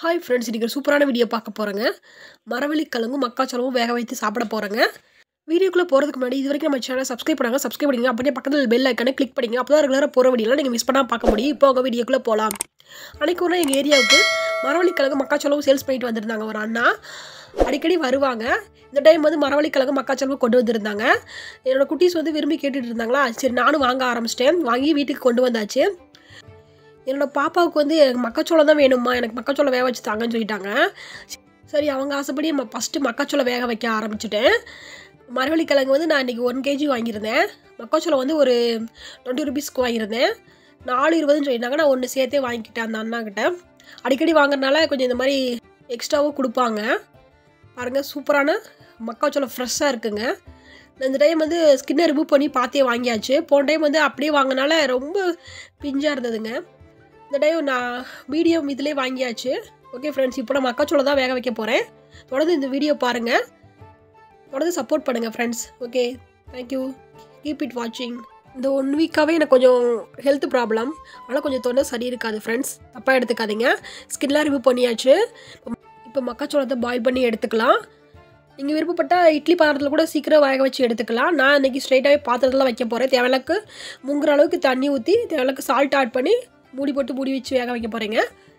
hi friends இன்றைக்கி ஒரு சூப்பரான வீடியோ பார்க்க போகிறேங்க மரவள்ளி கிழங்கும் மக்காச்சோளமும் வேக வைத்து சாப்பிட போகிறேங்க வீடியோக்குள்ளே போகிறதுக்கு முன்னாடி இது வரைக்கும் நம்ம சேனலை சப்ஸ்கிரைப் பண்ணாங்க சப்ஸ்கிரைப் பண்ணிங்க அப்படியே பக்கத்தில் பெல் ஐக்கானே கிளிக் பண்ணிங்க அப்போ தான் ரெகுலராக போகிற வீடியோலாம் நீங்கள் மிஸ் பண்ணால் பார்க்க முடியும் இப்போ உங்கள் வீடியோக்குள்ளே போகலாம் அன்றைக்கு ஒரு நாள் எங்கள் ஏரியாவுக்கு மரவள்ளி கிழங்கு மக்காச்சோளமும் சேல்ஸ் பண்ணிட்டு வந்திருந்தாங்க ஒரு அண்ணா அடிக்கடி வருவாங்க இந்த டைம் வந்து மரவள்ளி கிழங்கு மக்காச்சோளமும் கொண்டு வந்திருந்தாங்க என்னோட குட்டீஸ் வந்து விரும்பி கேட்டுட்டு இருந்தாங்களா சரி நானும் வாங்க ஆரம்பிச்சிட்டேன் வாங்கி வீட்டுக்கு கொண்டு வந்தாச்சு என்னோட பாப்பாவுக்கு வந்து எனக்கு மக்காச்சோளம் தான் வேணுமா எனக்கு மக்காச்சோளம் வேக வச்சு தாங்கன்னு சொல்லிட்டாங்க சரி அவங்க ஆசைப்படி நம்ம ஃபஸ்ட்டு மக்காச்சோளம் வேக வைக்க ஆரம்பிச்சிட்டேன் மரவள்ளி கிழங்கு வந்து நான் இன்றைக்கி ஒன் கேஜி வாங்கியிருந்தேன் மக்காச்சோளம் வந்து ஒரு டுவெண்ட்டி ருபீஸ்க்கு வாங்கியிருந்தேன் நாலு இருபதுன்னு சொல்லியிருந்தாங்க நான் ஒன்று சேர்த்தே வாங்கிக்கிட்டேன் அந்த அண்ணாக்கிட்ட அடிக்கடி வாங்குறதுனால கொஞ்சம் இந்த மாதிரி எக்ஸ்ட்ராவும் கொடுப்பாங்க பாருங்கள் சூப்பரான மக்காச்சோளம் ஃப்ரெஷ்ஷாக இருக்குங்க இந்த டைம் வந்து ஸ்கின்னை ரிமூவ் பண்ணி பார்த்தே வாங்கியாச்சு போன டைம் வந்து அப்படியே வாங்கினால ரொம்ப பிஞ்சாக இருந்ததுங்க இந்த டைம் நான் மீடியம் இதிலே வாங்கியாச்சு ஓகே ஃப்ரெண்ட்ஸ் இப்போ நான் மக்காச்சோளம் தான் வேக வைக்க போகிறேன் தொடர்ந்து இந்த வீடியோ பாருங்கள் தொடர்ந்து சப்போர்ட் பண்ணுங்கள் friends okay thank you keep it வாட்சிங் இந்த ஒன் வீக்காகவே எனக்கு கொஞ்சம் ஹெல்த் ப்ராப்ளம் அதனால் கொஞ்சம் தொண்டை சரி இருக்காது ஃப்ரெண்ட்ஸ் தப்பாக எடுத்துக்காதீங்க ஸ்கின்லாம் ரிமூவ் பண்ணியாச்சு இப்போ மக்காச்சோளத்தை பாயில் பண்ணி எடுத்துக்கலாம் நீங்கள் விருப்பப்பட்டால் இட்லி பாத்திரத்தில் கூட சீக்கிரம் வேக வச்சு எடுத்துக்கலாம் நான் இன்றைக்கி ஸ்ட்ரைட்டாகவே பாத்திரத்தில் வைக்க போகிறேன் தேவையாக்கு முங்குற அளவுக்கு தண்ணி ஊற்றி தேவையாக்கு சால்ட் ஆட் பண்ணி மூடி போட்டு மூடி வச்சு வேக வைக்க போகிறேங்க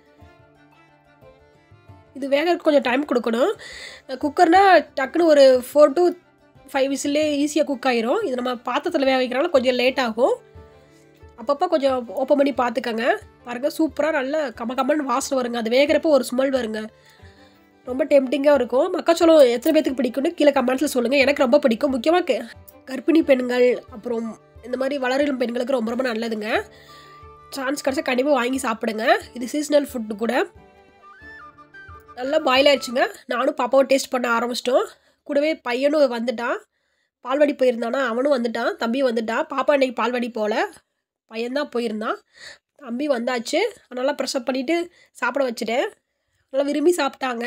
இது வேகிறதுக்கு கொஞ்சம் டைம் கொடுக்கணும் குக்கர்னால் டக்குன்னு ஒரு ஃபோர் டு ஃபைவ் விசிலே ஈஸியாக குக் ஆயிரும் இது நம்ம பாத்திரத்தில் வேக வைக்கிறனால கொஞ்சம் லேட் ஆகும் அப்பப்போ கொஞ்சம் ஓப்பன் பண்ணி பார்த்துக்கங்க பாருங்கள் சூப்பராக நல்ல கம கம்மன்னு வாசனை வருங்க அது வேகிறப்போ ஒரு ஸ்மெல் வருங்க ரொம்ப டெம்டிங்காக இருக்கும் மக்காச்சோளம் எத்தனை பேத்துக்கு பிடிக்கும்னு கீழே கமெண்ட்ஸில் சொல்லுங்கள் எனக்கு ரொம்ப பிடிக்கும் முக்கியமாக கர்ப்பிணி பெண்கள் அப்புறம் இந்த மாதிரி வளரும் பெண்களுக்கு ரொம்ப ரொம்ப நல்லதுங்க சான்ஸ் கிடச்சா கண்டிப்பாக வாங்கி சாப்பிடுங்க இது சீசனல் ஃபுட்டு கூட நல்லா பாயில் ஆயிடுச்சுங்க நானும் பாப்பாவும் டேஸ்ட் பண்ண ஆரம்பிச்சிட்டோம் கூடவே பையனும் வந்துட்டான் பால்வாடி போயிருந்தானா அவனும் வந்துட்டான் தம்பி வந்துட்டான் பாப்பா இன்றைக்கி பால்வாடி போகல பையன்தான் போயிருந்தான் தம்பி வந்தாச்சு நல்லா ப்ரெஷ்அப் பண்ணிவிட்டு சாப்பிட வச்சுட்டேன் நல்லா விரும்பி சாப்பிட்டாங்க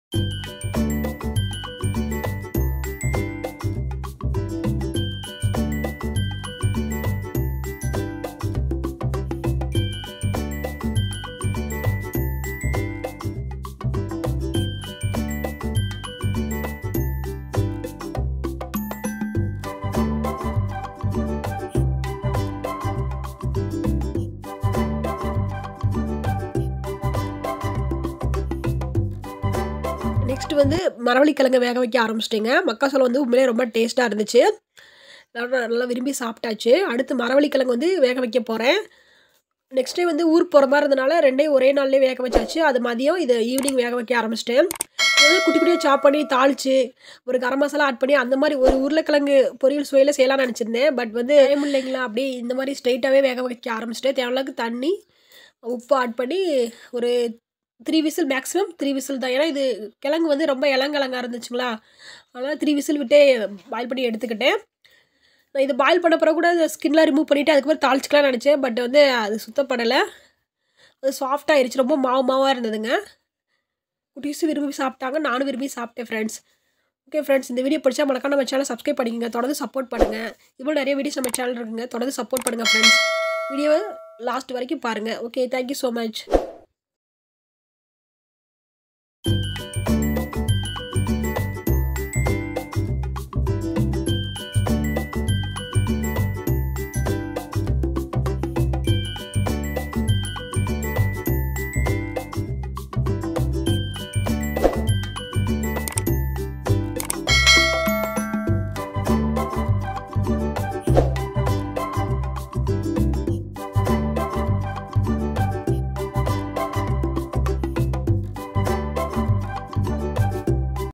நெக்ஸ்ட் வந்து மரவள்ளி கிழங்கு வேக வைக்க ஆரம்பிச்சிட்டிங்க மக்காசோளம் வந்து உண்மையிலே ரொம்ப டேஸ்ட்டாக இருந்துச்சு நல்லா நல்லா விரும்பி சாப்பிட்டாச்சு அடுத்து மரவள்ளி கிழங்கு வந்து வேக வைக்க போகிறேன் நெக்ஸ்ட் டே வந்து ஊருக்கு போகிற மாதிரி இருந்தனால ரெண்டையும் ஒரே நாள்லேயே வேக வச்சாச்சு அது மதியம் இது ஈவினிங் வேக வைக்க ஆரம்பிச்சிட்டேன் வந்து குட்டி குட்டியாக சாப் பண்ணி தாளித்து ஒரு கரம் மசாலா ஆட் பண்ணி அந்த மாதிரி ஒரு உருளைக்கிழங்கு பொரியல் சுவையில் செய்யலாம்னு நினச்சிருந்தேன் பட் வந்து டைம் இல்லைங்களா அப்படியே இந்த மாதிரி ஸ்ட்ரைட்டாகவே வேக வைக்க ஆரம்பிச்சிட்டேன் தேவையானக்கு தண்ணி உப்பு ஆட் பண்ணி ஒரு three whistle maximum three whistle தான் ஏன்னா இது கிழங்கு வந்து ரொம்ப இளங்கிழங்கா இருந்துச்சுங்களா அதனால் த்ரீ விசில் விட்டே பாயில் பண்ணி எடுத்துக்கிட்டேன் நான் இது பாயில் பண்ண பிறகு கூட ஸ்கின்லாம் ரிமூவ் பண்ணிவிட்டு அதுக்கப்புறம் தாளிச்சிக்கலாம்னு நினச்சேன் பட் வந்து அது சுத்தப்படலை அது சாஃப்டாகிருச்சு ரொம்ப மாவு மாவாக இருந்ததுங்க குட்டீஸும் விரும்பி சாப்பிட்டாங்க நானும் விரும்பி சாப்பிட்டேன் ஃப்ரெண்ட்ஸ் ஓகே ஃப்ரெண்ட்ஸ் இந்த வீடியோ பிடிச்சா மறக்காம நம்ம சேனல் சப்ஸ்கிரைப் பண்ணிக்கங்க தொடர்ந்து சப்போர்ட் பண்ணுங்கள் இவ்வளோ நிறைய வீடியோஸ் நம்ம சேனல் இருக்குங்க தொடர்ந்து சப்போர்ட் பண்ணுங்கள் ஃப்ரெண்ட்ஸ் வீடியோவை லாஸ்ட் வரைக்கும் பாருங்கள் ஓகே தேங்க்யூ ஸோ மச்